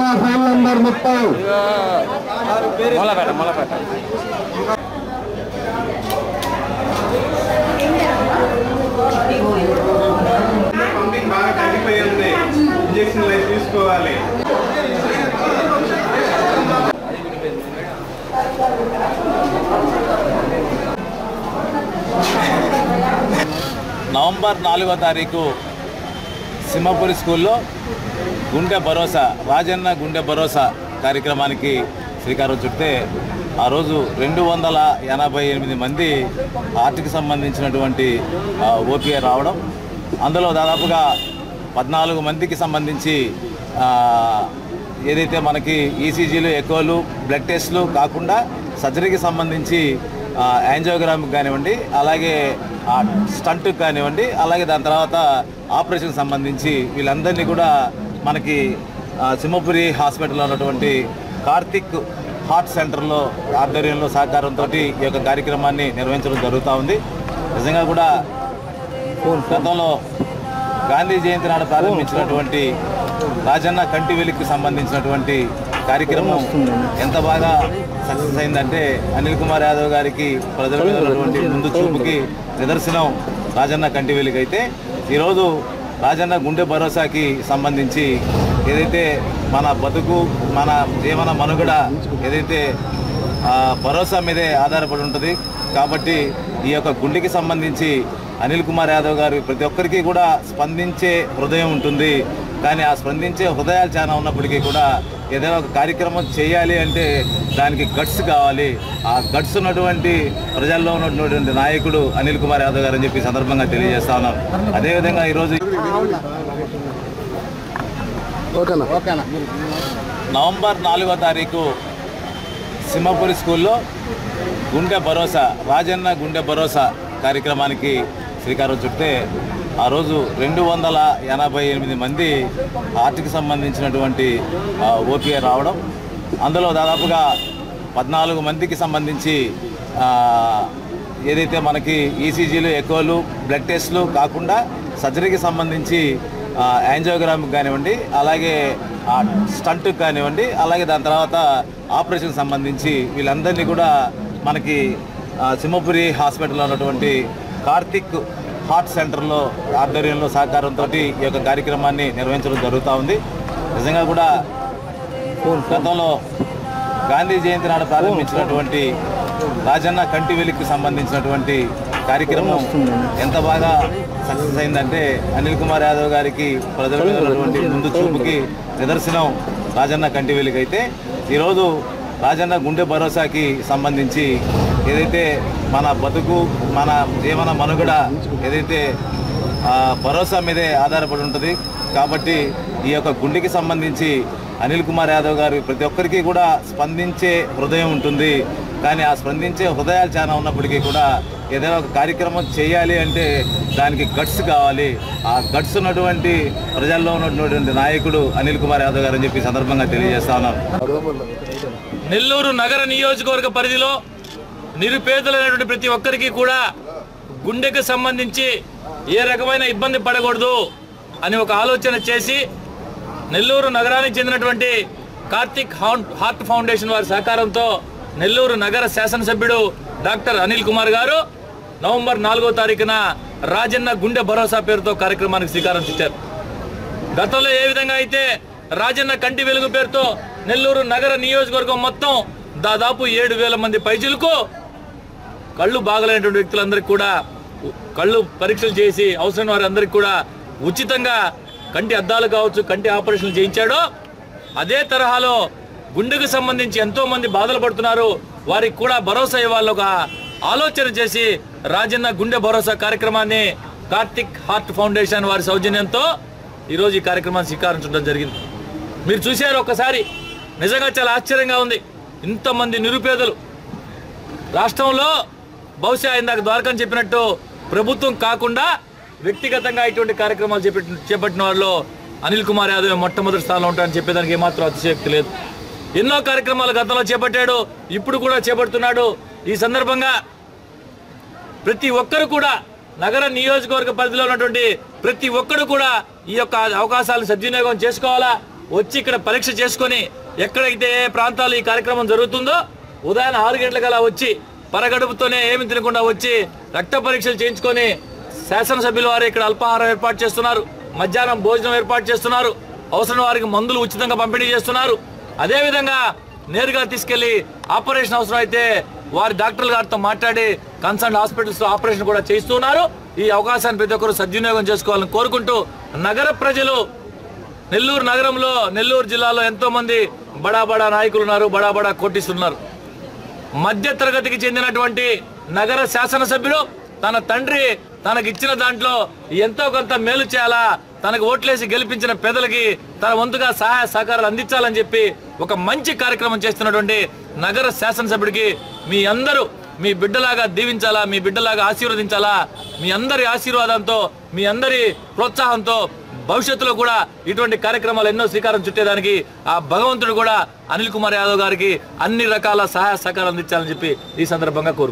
జెండా file number ముప్పై మొలపేట మొలపేట pumping బాగా తగ్గిపోయి ఉంది ఇంజక్షన్లు అవి తీసుకోవాలి నవంబర్ నాలుగో తారీఖు సింహపురి స్కూల్లో గుండె భరోసా రాజన్న గుండె భరోసా కార్యక్రమానికి శ్రీకారం చుడితే ఆ రోజు రెండు వందల ఎనభై ఎనిమిది మంది హార్ట్కి సంబంధించినటువంటి ఓపీఐ రావడం అందులో దాదాపుగా పద్నాలుగు మందికి సంబంధించి ఆ, ఏదైతే మనకి ఈసీజీలు ఎక్కువలు బ్లడ్ టెస్ట్లు కాకుండా సర్జరీకి సంబంధించి ఆ, యాంజియోగ్రామ్ కానివ్వండి అలాగే ఆ స్టంట్కి కానివ్వండి అలాగే దాని తర్వాత ఆపరేషన్ సంబంధించి వీళ్ళందరినీ కూడా మనకి ఆ, సింహపురి హాస్పిటల్లో ఉన్నటువంటి కార్తిక్ హార్ట్ సెంటర్లో ఆధ్వర్యంలో సహకారంతో ఈ యొక్క కార్యక్రమాన్ని నిర్వహించడం జరుగుతూ ఉంది నిజంగా కూడా గతంలో గాంధీ జయంతి నాడు ప్రారంభించినటువంటి రాజన్న కంటి వెలికి సంబంధించినటువంటి కార్యక్రమం ఎంత బాగా సక్సెస్ అయిందంటే అనిల్ కుమార్ యాదవ్ గారికి ప్రజల మీద ఉన్నటువంటి ముందు చూపుకి నిదర్శనం రాజన్న కంటి వెలికి అయితే ఈరోజు రాజన్న గుండె భరోసాకి సంబంధించి ఏదైతే మన బతుకు మన జీవన మనుగడ ఏదైతే ఆ, భరోసా మీదే ఆధారపడి ఉంటుంది కాబట్టి ఈ యొక్క గుండెకి సంబంధించి అనిల్ కుమార్ యాదవ్ గారు ప్రతి ఒక్కరికి కూడా స్పందించే హృదయం ఉంటుంది కానీ ఆ స్పందించే హృదయాలు చాలా ఉన్నప్పటికీ కూడా ఏదైనా ఒక కార్యక్రమం చేయాలి అంటే దానికి గట్స్ కావాలి ఆ గట్స్ ఉన్నటువంటి ప్రజల్లో ఉన్నటువంటి నాయకుడు అనిల్ కుమార్ యాదవ్ గారు అని చెప్పి ఈ సందర్భంగా తెలియజేస్తా ఉన్నాం అదేవిధంగా ఈరోజు నవంబర్ నాలుగో తారీఖు సింహపురి స్కూల్లో గుండె భరోసా రాజన్న గుండె భరోసా కార్యక్రమానికి శ్రీకారం చుడితే ఆ రోజు రెండు వందల ఎనభై ఎనిమిది మంది హార్ట్కి సంబంధించినటువంటి ఓపీఐ రావడం అందులో దాదాపుగా పద్నాలుగు మందికి సంబంధించి ఆ, ఏదైతే మనకి ఈసీజీలు ఎక్కువలు బ్లడ్ టెస్ట్లు కాకుండా సర్జరీకి సంబంధించి ఆ, యాంజియోగ్రామ్ కానివ్వండి అలాగే ఆ స్టంట్కి కానివ్వండి అలాగే దాని తర్వాత ఆపరేషన్ సంబంధించి వీళ్ళందరినీ కూడా మనకి ఆ, సింహపురి హాస్పిటల్లో ఉన్నటువంటి కార్తిక్ హార్ట్ సెంటర్లో ఆధ్వర్యంలో సహకారంతో ఈ యొక్క కార్యక్రమాన్ని నిర్వహించడం జరుగుతూ ఉంది నిజంగా కూడా గతంలో గాంధీ జయంతి నాడు ప్రారంభించినటువంటి రాజన్న కంటి వెలికి సంబంధించినటువంటి కార్యక్రమం ఎంత బాగా సక్సెస్ అయిందంటే అనిల్ కుమార్ యాదవ్ గారికి ప్రజల మీద ఉన్నటువంటి ముందు చూపుకి నిదర్శనం రాజన్న కంటి వెలికి అయితే ఈరోజు రాజన్న గుండె భరోసాకి సంబంధించి ఏదైతే మన బతుకు మన జీవన మనుగడ ఏదైతే ఆ, భరోసా మీదే ఆధారపడి ఉంటుంది కాబట్టి ఈ యొక్క గుండెకి సంబంధించి అనిల్ కుమార్ యాదవ్ గారు ప్రతి ఒక్కరికి కూడా స్పందించే హృదయం ఉంటుంది కానీ ఆ స్పందించే హృదయాలు చాలా ఉన్నప్పటికీ కూడా ఏదైనా ఒక కార్యక్రమం చేయాలి అంటే దానికి గట్స్ కావాలి ఆ గట్స్ ఉన్నటువంటి ప్రజల్లో ఉన్నటువంటి నాయకుడు అనిల్ కుమార్ యాదవ్ గారు అని చెప్పి ఈ సందర్భంగా తెలియజేస్తా ఉన్నాను నెల్లూరు నగర నియోజకవర్గ పరిధిలో నిరుపేదలైనటువంటి ప్రతి ఒక్కరికి కూడా గుండెకు సంబంధించి ఏ రకమైన ఇబ్బంది పడకూడదు అని ఒక ఆలోచన చేసి నెల్లూరు నగరానికి చెందినటువంటి కార్తిక్ హౌన్- హార్ట్ ఫౌండేషన్ వారి సహకారంతో నెల్లూరు నగర శాసనసభ్యుడు డాక్టర్ అనిల్ కుమార్ గారు నవంబర్ నాలుగో తారీఖున రాజన్న గుండె భరోసా పేరుతో కార్యక్రమానికి శ్రీకారం చుట్టారు గతంలో ఏ విధంగా అయితే రాజన్న కంటి వెలుగు పేరుతో నెల్లూరు నగర నియోజకవర్గం మొత్తం దాదాపు ఏడు వేల మంది పైచులకు కళ్ళు బాగలేనటువంటి వ్యక్తులందరికీ కూడా ఉ- కళ్ళు పరీక్షలు చేసి అవసరం వారందరికీ కూడా ఉచితంగా కంటి అద్దాలు కావచ్చు కంటి ఆపరేషన్లు చేయించాడో అదే తరహాలో గుండెకు సంబంధించి ఎంతో మంది బాధలు పడుతున్నారు వారికి కూడా భరోసా ఇవ్వాలి ఒక ఆలోచన చేసి రాజన్న గుండె భరోసా కార్యక్రమాన్ని కార్తిక్ హార్ట్ ఫౌండేషన్ వారి సౌజన్యంతో ఈరోజు ఈ కార్యక్రమాన్ని స్వీకరించడం జరిగింది మీరు చూశారు ఒక్కసారి నిజంగా చాలా ఆశ్చర్యంగా ఉంది ఇంతమంది నిరుపేదలు రాష్ట్రంలో బహుశా ఇందాక ద్వారకం చెప్పినట్టు ప్రభుత్వం కాకుండా వ్యక్తిగతంగా ఇటువంటి కార్యక్రమాలు చేపట్టి చేపట్టిన వాళ్ళు అనిల్ కుమార్ యాదవ్ మొట్టమొదటి స్థానంలో ఉంటారని చెప్పేదానికి ఏమాత్రం అతిశయోక్తి లేదు ఎన్నో కార్యక్రమాలు గతంలో చేపట్టాడు ఇప్పుడు కూడా చేపడుతున్నాడు ఈ సందర్భంగా ప్రతి ఒక్కరు కూడా నగర నియోజకవర్గ పరిధిలో ఉన్నటువంటి ప్రతి ఒక్కరు కూడా ఈ యొక్క అవకాశాలను సద్వినియోగం చేసుకోవాలా వచ్చి ఇక్కడ పరీక్ష చేసుకొని ఎక్కడైతే ఏ ప్రాంతాలు ఈ కార్యక్రమం జరుగుతుందో ఉదయం ఆరు గంటలకలా వచ్చి పరగడుపుతోనే ఏమి తినకుండా వచ్చి రక్త పరీక్షలు చేయించుకొని శాసనసభ్యుల వారు ఇక్కడ అల్పాహారం ఏర్పాటు చేస్తున్నారు మధ్యాహ్నం భోజనం ఏర్పాటు చేస్తున్నారు అవసరం వారికి మందులు ఉచితంగా పంపిణీ చేస్తున్నారు అదేవిధంగా నేరుగా తీసుకెళ్లి ఆపరేషన్ అవసరం అయితే వారి డాక్టర్ల గారితో మాట్లాడి కన్సర్న్ హాస్పిటల్స్ లో ఆపరేషన్ కూడా చేస్తున్నారు ఈ అవకాశాన్ని ప్రతి ఒక్కరు సద్వినియోగం చేసుకోవాలని కోరుకుంటూ నగర ప్రజలు నెల్లూరు నగరంలో నెల్లూరు జిల్లాలో ఎంతో మంది బడా బడా నాయకులు ఉన్నారు బడా బడా కోటీసులు ఉన్నారు మధ్య తరగతికి చెందినటువంటి నగర శాసనసభ్యుడు తన తండ్రి తనకి ఇచ్చిన దాంట్లో ఎంతో కొంత మేలు చేయాలా తనకు ఓట్లేసి గెలిపించిన పేదలకి తన వంతుగా సహాయ సహకారాలు అందించాలని చెప్పి ఒక మంచి కార్యక్రమం చేస్తున్నటువంటి నగర శాసనసభ్యుడికి మీ అందరూ మీ బిడ్డలాగా దీవించాలా మీ బిడ్డలాగా ఆశీర్వదించాలా మీ అందరి ఆశీర్వాదంతో మీ అందరి ప్రోత్సాహంతో భవిష్యత్తులో కూడా ఇటువంటి కార్యక్రమాలు ఎన్నో శ్రీకారం చుట్టేదానికి ఆ భగవంతుడు కూడా అనిల్ కుమార్ యాదవ్ గారికి అన్ని రకాల సహాయ సహకారం అందించాలని చెప్పి ఈ సందర్భంగా కోరు